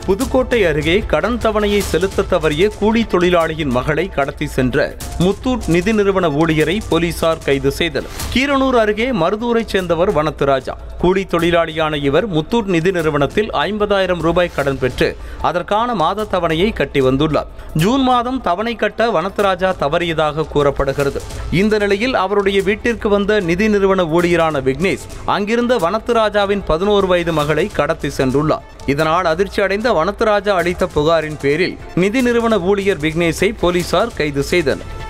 புதுக்கோட்டை அருகே கடன் தவணையை செலுத்த தவறிய கூலி தொழிலாளியின் மகளை கடத்தி சென்ற முத்தூட் நிதி நிறுவன ஊழியரை போலீசார் கைது செய்தனர் கீரனூர் அருகே மருதூரைச் சேர்ந்தவர் வனத்து ராஜா கூலி தொழிலாளியான இவர் முத்தூட் நிதி நிறுவனத்தில் ஐம்பதாயிரம் ரூபாய் கடன் பெற்று அதற்கான மாத தவணையை கட்டி வந்துள்ளார் ஜூன் மாதம் தவணை கட்ட வனத்துராஜா தவறியதாக கூறப்படுகிறது இந்த நிலையில் அவருடைய வீட்டிற்கு வந்த நிதி நிறுவன ஊழியரான விக்னேஷ் அங்கிருந்த வனத்துராஜாவின் பதினோரு வயது மகளை கடத்தி சென்றுள்ளார் இதனால் அதிர்ச்சி அடைந்த வனத்துராஜா அளித்த புகாரின் பேரில் நிதி நிறுவன ஊழியர் விக்னேஷை போலீசார் கைது செய்தனர்